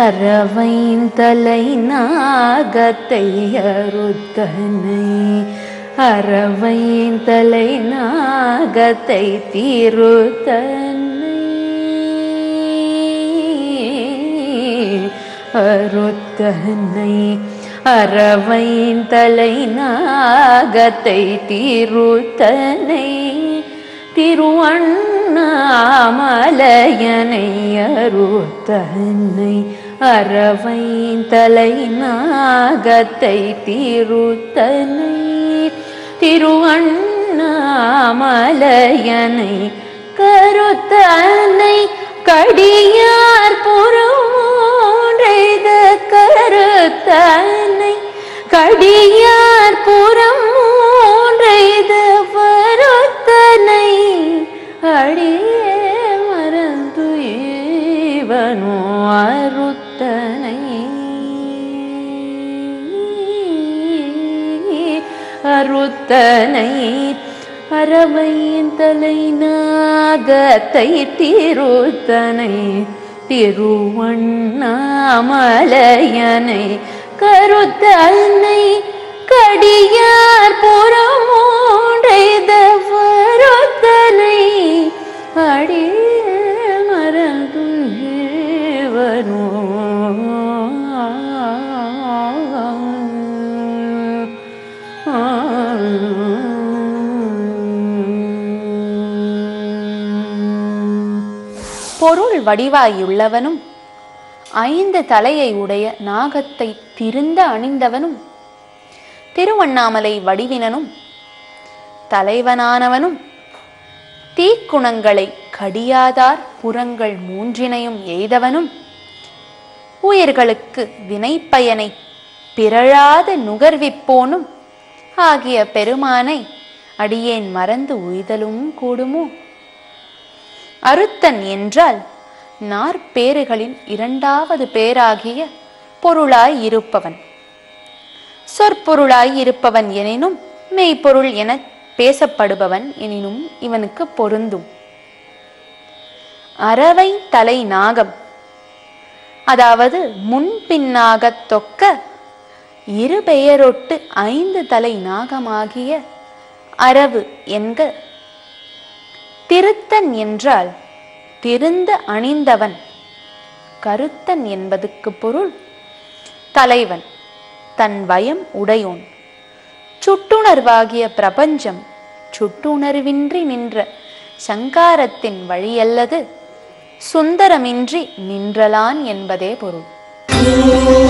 அறவைந்தலை நாகத்தை அறுத்தனை அறவைந்தலை நாகத்தை தீருத்தனை அறுத்தனை அறவைந்தலை நாகத்தை தீருத்தனை திருவண்ணாமலையனை அறுத்தனை அறவைந்தலை நாகத்தை தீருத்தனை திருவண்ணாமலையனை கருத்தனை கடியார் புறமூன்றைத கருத்தனை கடியார் புறம் மூன்றைத வருத்தனை அடியே மறந்து இவனோ அருத்தனை அருத்தனை அறவையின் தலை நாகத்தை திருத்தனை திருவண்ணாமலையனை கருத்தனை கடியார் புறமூன்றைத வருத்தனை அடி மறந்து ஜீவனோ பொருள் வடிவாயுள்ளவனும் ஐந்து தலையை உடைய நாகத்தை திருந்த அணிந்தவனும் திருவண்ணாமலை வடிவினனும் தலைவனானவனும் தீக்குணங்களை கடியாதார் புறங்கள் மூன்றினையும் எய்தவனும் உயிர்களுக்கு வினைப்பயனை பிறழாத நுகர்விப்போனும் ஆகிய பெருமானை அடியேன் மறந்து உய்தலும் கூடுமோ அருத்தன் என்றால் நாற்பேறுகளின் இரண்டாவது பேராகிய பொருளாய் இருப்பவன் சொற்பொருளாய் இருப்பவன் எனினும் மெய்ப்பொருள் என பேசப்படுபவன் எனினும் இவனுக்கு பொருந்தும் அரவை தலை நாகம் அதாவது முன்பின்னாகத் தொக்க இரு பெயரொட்டு ஐந்து தலை நாகமாகிய அரவு என்க திருத்தன் என்றால் திருந்த அணிந்தவன் கருத்தன் என்பதுக்கு பொருள் தலைவன் தன் வயம் உடையோன் சுட்டுணர்வாகிய பிரபஞ்சம் சுட்டுணர்வின்றி நின்ற சங்காரத்தின் வழியல்லது சுந்தரமின்றி நின்றலான் என்பதே பொருள்